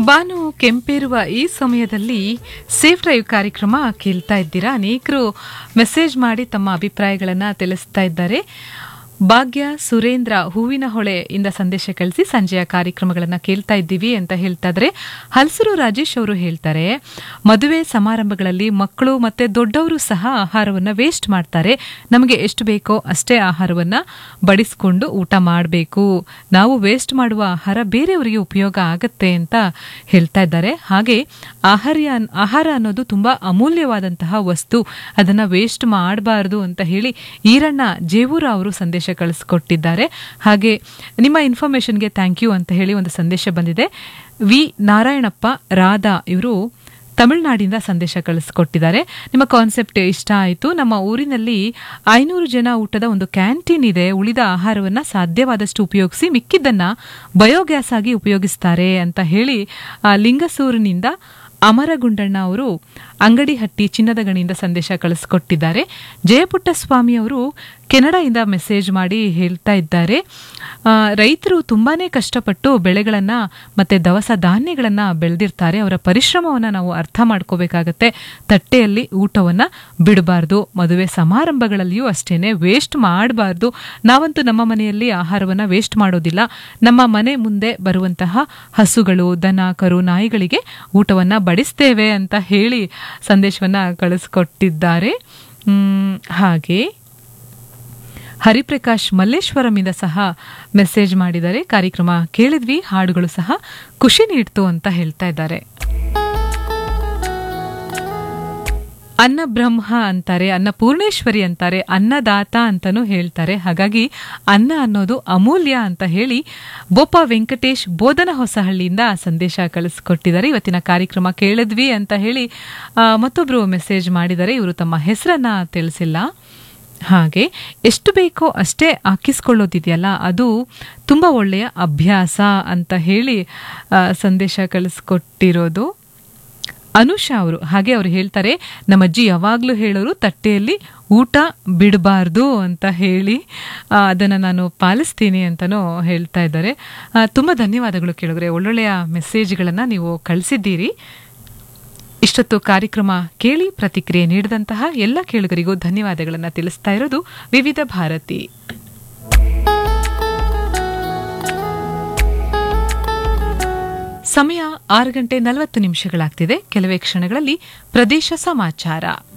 ಬಾನು ಕೆಂಪೇರುವ ಈ ಸಮಯದಲ್ಲಿ safe drive ಕಾರ್ಯಕ್ರಮ ಕೇಳ್ತಾ ಇದ್ದೀರಾ ಅನೇಕರು ಮೆಸೇಜ್ ಮಾಡಿ ತಮ್ಮ ಅಭಿಪ್ರಾಯಗಳನ್ನು ತಿಳಿಸ್ತಾ ಇದ್ದಾರೆ ಭಾಗ್ಯ ಸುರೇಂದ್ರ ಹೂವಿನ ಹೊಳೆಯಿಂದ ಸಂದೇಶ ಕಳಿಸಿ ಸಂಜೆಯ ಕಾರ್ಯಕ್ರಮಗಳನ್ನು ಕೇಳ್ತಾ ಇದ್ದೀವಿ ಅಂತ ಹೇಳ್ತಾ ಇದ್ರೆ ಹಲಸರು ರಾಜೇಶ್ ಅವರು ಹೇಳ್ತಾರೆ ಮದುವೆ ಸಮಾರಂಭಗಳಲ್ಲಿ ಮಕ್ಕಳು ಮತ್ತೆ ದೊಡ್ಡವರು ಸಹ ಆಹಾರವನ್ನು ವೇಸ್ಟ್ ಮಾಡ್ತಾರೆ ನಮಗೆ ಎಷ್ಟು ಬೇಕೋ ಅಷ್ಟೇ ಆಹಾರವನ್ನು ಬಡಿಸ್ಕೊಂಡು ಊಟ ಮಾಡಬೇಕು ನಾವು ವೇಸ್ಟ್ ಮಾಡುವ ಆಹಾರ ಬೇರೆಯವರಿಗೆ ಉಪಯೋಗ ಆಗತ್ತೆ ಅಂತ ಹೇಳ್ತಾ ಇದ್ದಾರೆ ಹಾಗೆ ಆಹಾರ ಆಹಾರ ಅನ್ನೋದು ತುಂಬಾ ಅಮೂಲ್ಯವಾದಂತಹ ವಸ್ತು ಅದನ್ನ ವೇಸ್ಟ್ ಮಾಡಬಾರದು ಅಂತ ಹೇಳಿ ಈರಣ್ಣ ಜೇವೂರ ಅವರು ಸಂದೇಶ ಕಳಿಸ್ಕೊಟ್ಟಿದ್ದಾರೆ ಹಾಗೆ ನಿಮ್ಮ ಇನ್ಫಾರ್ಮೇಶನ್ಗೆ ಥ್ಯಾಂಕ್ ಯು ಅಂತ ಹೇಳಿ ಒಂದು ಸಂದೇಶ ಬಂದಿದೆ ವಿ ನಾರಾಯಣಪ್ಪ ರಾಧಾ ಇವರು ತಮಿಳುನಾಡಿಂದ ಸಂದೇಶ ಕಳಿಸ್ಕೊಟ್ಟಿದ್ದಾರೆ ನಿಮ್ಮ ಕಾನ್ಸೆಪ್ಟ್ ಇಷ್ಟ ಆಯಿತು ನಮ್ಮ ಊರಿನಲ್ಲಿ ಐನೂರು ಜನ ಊಟದ ಒಂದು ಕ್ಯಾಂಟೀನ್ ಇದೆ ಉಳಿದ ಆಹಾರವನ್ನ ಸಾಧ್ಯವಾದಷ್ಟು ಉಪಯೋಗಿಸಿ ಮಿಕ್ಕಿದ್ದನ್ನ ಬಯೋಗ್ಯಾಸ್ ಆಗಿ ಉಪಯೋಗಿಸ್ತಾರೆ ಅಂತ ಹೇಳಿ ಆ, ಲಿಂಗಸೂರಿನಿಂದ ಅಮರಗುಂಡಣ್ಣ ಅವರು ಅಂಗಡಿಹಟ್ಟಿ ಚಿನ್ನದ ಗಣಿಯಿಂದ ಸಂದೇಶ ಕಳಿಸ್ಕೊಟ್ಟಿದ್ದಾರೆ ಜಯಪುಟ್ಟಸ್ವಾಮಿ ಅವರು ಕೆನಡಾಯಿಂದ ಮೆಸೇಜ್ ಮಾಡಿ ಹೇಳ್ತಾ ಇದ್ದಾರೆ ಆ, ರೈತರು ತುಂಬಾನೇ ಕಷ್ಟಪಟ್ಟು ಬೆಳೆಗಳನ್ನ ಮತ್ತೆ ದವಸ ಧಾನ್ಯಗಳನ್ನ ಬೆಳೆದಿರ್ತಾರೆ ಅವರ ಪರಿಶ್ರಮವನ್ನ ನಾವು ಅರ್ಥ ಮಾಡ್ಕೋಬೇಕಾಗತ್ತೆ ತಟ್ಟೆಯಲ್ಲಿ ಊಟವನ್ನ ಬಿಡಬಾರ್ದು ಮದುವೆ ಸಮಾರಂಭಗಳಲ್ಲಿಯೂ ಅಷ್ಟೇನೆ ವೇಸ್ಟ್ ಮಾಡಬಾರ್ದು ನಾವಂತೂ ನಮ್ಮ ಮನೆಯಲ್ಲಿ ಆಹಾರವನ್ನ ವೇಸ್ಟ್ ಮಾಡೋದಿಲ್ಲ ನಮ್ಮ ಮನೆ ಮುಂದೆ ಬರುವಂತಹ ಹಸುಗಳು ದನ ಕರು ನಾಯಿಗಳಿಗೆ ಊಟವನ್ನ ಬಡಿಸ್ತೇವೆ ಅಂತ ಹೇಳಿ ಸಂದೇಶವನ್ನ ಕಳಿಸ್ಕೊಟ್ಟಿದ್ದಾರೆ ಮ್, ಹಾಗೆ ಹರಿಪ್ರಕಾಶ್ ಮಲ್ಲೇಶ್ವರಮಿಂದ ಸಹ ಮೆಸೇಜ್ ಮಾಡಿದ್ದಾರೆ ಕಾರ್ಯಕ್ರಮ ಕೇಳಿದ್ವಿ ಹಾಡುಗಳು ಸಹ ಖುಷಿ ನೀಡ್ತು ಅಂತ ಹೇಳ್ತಾ ಇದ್ದಾರೆ ಅನ್ನ ಬ್ರಹ್ಮ ಅಂತಾರೆ ಅನ್ನಪೂರ್ಣೇಶ್ವರಿ ಅಂತಾರೆ ಅನ್ನದಾತ ಅಂತಾನೂ ಹೇಳ್ತಾರೆ ಹಾಗಾಗಿ ಅನ್ನ ಅನ್ನೋದು ಅಮೂಲ್ಯ ಅಂತ ಹೇಳಿ ಬೋಪ ವೆಂಕಟೇಶ್ ಬೋಧನ ಹೊಸಹಳ್ಳಿಯಿಂದ ಸಂದೇಶ ಕಳಿಸ್ಕೊಟ್ಟಿದ್ದಾರೆ ಇವತ್ತಿನ ಕಾರ್ಯಕ್ರಮ ಕೇಳಿದ್ವಿ ಅಂತ ಹೇಳಿ ಆ, ಮತ್ತೊಬ್ರು ಮೆಸೇಜ್ ಮಾಡಿದ್ದಾರೆ ಇವರು ತಮ್ಮ ಹೆಸರನ್ನ ತಿಳಿಸಿಲ್ಲ ಹಾಗೆ ಎಷ್ಟು ಬೇಕೋ ಅಷ್ಟೇ ಹಾಕಿಸ್ಕೊಳ್ಳೋದಿದೆಯಲ್ಲ ಅದು ತುಂಬ ಒಳ್ಳೆಯ ಅಭ್ಯಾಸ ಅಂತ ಹೇಳಿ ಆ, ಸಂದೇಶ ಕಳಿಸ್ಕೊಟ್ಟಿರೋದು ಅನುಷಾ ಅವರು ಹಾಗೆ ಅವರು ಹೇಳ್ತಾರೆ ನಮ್ಮ ಅಜ್ಜಿ ಯಾವಾಗಲೂ ಹೇಳೋರು ತಟ್ಟೆಯಲ್ಲಿ ಊಟ ಬಿಡಬಾರ್ದು ಅಂತ ಹೇಳಿ ಆ, ಅದನ್ನು ನಾನು ಪಾಲಿಸ್ತೀನಿ ಅಂತಲೂ ಹೇಳ್ತಾ ಇದ್ದಾರೆ ಆ, ತುಂಬ ಧನ್ಯವಾದಗಳು ಕೇಳಿದ್ರೆ ಒಳ್ಳೊಳ್ಳೆಯ ಮೆಸೇಜ್ಗಳನ್ನು ನೀವು ಕಳಿಸಿದ್ದೀರಿ ಇಷ್ಟೊತ್ತು ಕಾರ್ಯಕ್ರಮ ಕೇಳಿ ಪ್ರತಿಕ್ರಿಯೆ ನೀಡಿದಂತಹ ಎಲ್ಲ ಕೇಳುಗರಿಗೂ ಧನ್ಯವಾದಗಳನ್ನು ತಿಳಿಸ್ತಾ ಇರೋದು ವಿವಿಧ ಭಾರತಿ ಸಮಯ ಆರು ಗಂಟೆ ನಲವತ್ತು ನಿಮಿಷಗಳಾಗ್ತಿದೆ ಕೆಲವೇ ಕ್ಷಣಗಳಲ್ಲಿ ಪ್ರದೇಶ ಸಮಾಚಾರ